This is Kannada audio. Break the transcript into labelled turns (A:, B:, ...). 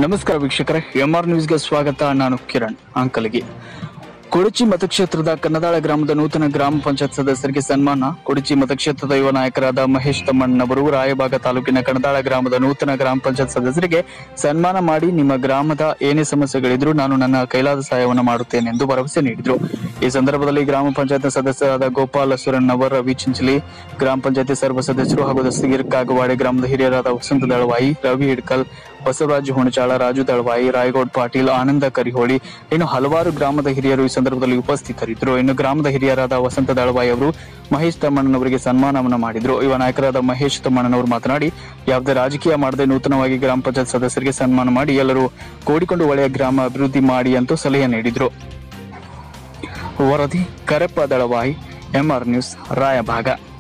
A: ನಮಸ್ಕಾರ ವೀಕ್ಷಕರೇ ಎಂಆರ್ ನ್ಯೂಸ್ಗೆ ಸ್ವಾಗತ ನಾನು ಕಿರಣ್ ಅಂಕಲಗಿ ಕೊಡಚಿ ಮತಕ್ಷೇತ್ರದ ಕನ್ನದಾಳ ಗ್ರಾಮದ ನೂತನ ಗ್ರಾಮ ಪಂಚಾಯತ್ ಸದಸ್ಯರಿಗೆ ಸನ್ಮಾನ ಕೊಡಚಿ ಮತಕ್ಷೇತ್ರದ ಯುವ ನಾಯಕರಾದ ಮಹೇಶ್ ತಮ್ಮಣ್ಣವರು ರಾಯಬಾಗ ತಾಲೂಕಿನ ಕನ್ನದಾಳ ಗ್ರಾಮದ ನೂತನ ಗ್ರಾಮ ಪಂಚಾಯತ್ ಸದಸ್ಯರಿಗೆ ಸನ್ಮಾನ ಮಾಡಿ ನಿಮ್ಮ ಗ್ರಾಮದ ಏನೇ ಸಮಸ್ಯೆಗಳಿದ್ರೂ ನಾನು ನನ್ನ ಕೈಲಾದ ಸಹಾಯವನ್ನು ಮಾಡುತ್ತೇನೆ ಎಂದು ಭರವಸೆ ನೀಡಿದರು ಈ ಸಂದರ್ಭದಲ್ಲಿ ಗ್ರಾಮ ಪಂಚಾಯತ್ ಸದಸ್ಯರಾದ ಗೋಪಾಲ ಸುರಣ್ಣವರ್ ರವಿ ಚಿಂಚಲಿ ಗ್ರಾಮ ಪಂಚಾಯತಿ ಸರ್ವ ಸದಸ್ಯರು ಹಾಗೂ ದಸ್ತಗಿರ್ ಕಾಗವಾಡೆ ಗ್ರಾಮದ ಹಿರಿಯರಾದ ವಸಂತ ದಳವಾಯಿ ರವಿ ಹಿಡ್ಕಲ್ ಬಸವರಾಜ್ ಹುಣಚಾಳ ರಾಜು ದಳವಾಯಿ ರಾಯಗೌಡ್ ಪಾಟೀಲ್ ಆನಂದ ಕರಿಹೋಳಿ ಇನ್ನು ಹಲವಾರು ಗ್ರಾಮದ ಹಿರಿಯರು ಈ ಸಂದರ್ಭದಲ್ಲಿ ಉಪಸ್ಥಿತರಿದ್ದರು ಇನ್ನು ಗ್ರಾಮದ ಹಿರಿಯರಾದ ವಸಂತ ದಳವಾಯಿ ಅವರು ಮಹೇಶ್ ತಮ್ಮಣ್ಣನವರಿಗೆ ಸನ್ಮಾನವನ್ನ ಮಾಡಿದ್ರು ಯುವ ನಾಯಕರಾದ ಮಹೇಶ್ ತಮ್ಮಣ್ಣನವರು ಮಾತನಾಡಿ ಯಾವುದೇ ರಾಜಕೀಯ ಮಾಡದೆ ನೂತನವಾಗಿ ಗ್ರಾಮ ಪಂಚಾಯತ್ ಸದಸ್ಯರಿಗೆ ಸನ್ಮಾನ ಮಾಡಿ ಎಲ್ಲರೂ ಕೂಡಿಕೊಂಡು ಒಳ್ಳೆಯ ಗ್ರಾಮ ಅಭಿವೃದ್ಧಿ ಮಾಡಿ ಅಂತ ಸಲಹೆ ನೀಡಿದ್ರು ವರದಿ ಕರೆಪ್ಪ ದಳವಾಯಿ ಎಂಆರ್ ನ್ಯೂಸ್ ರಾಯಭಾಗ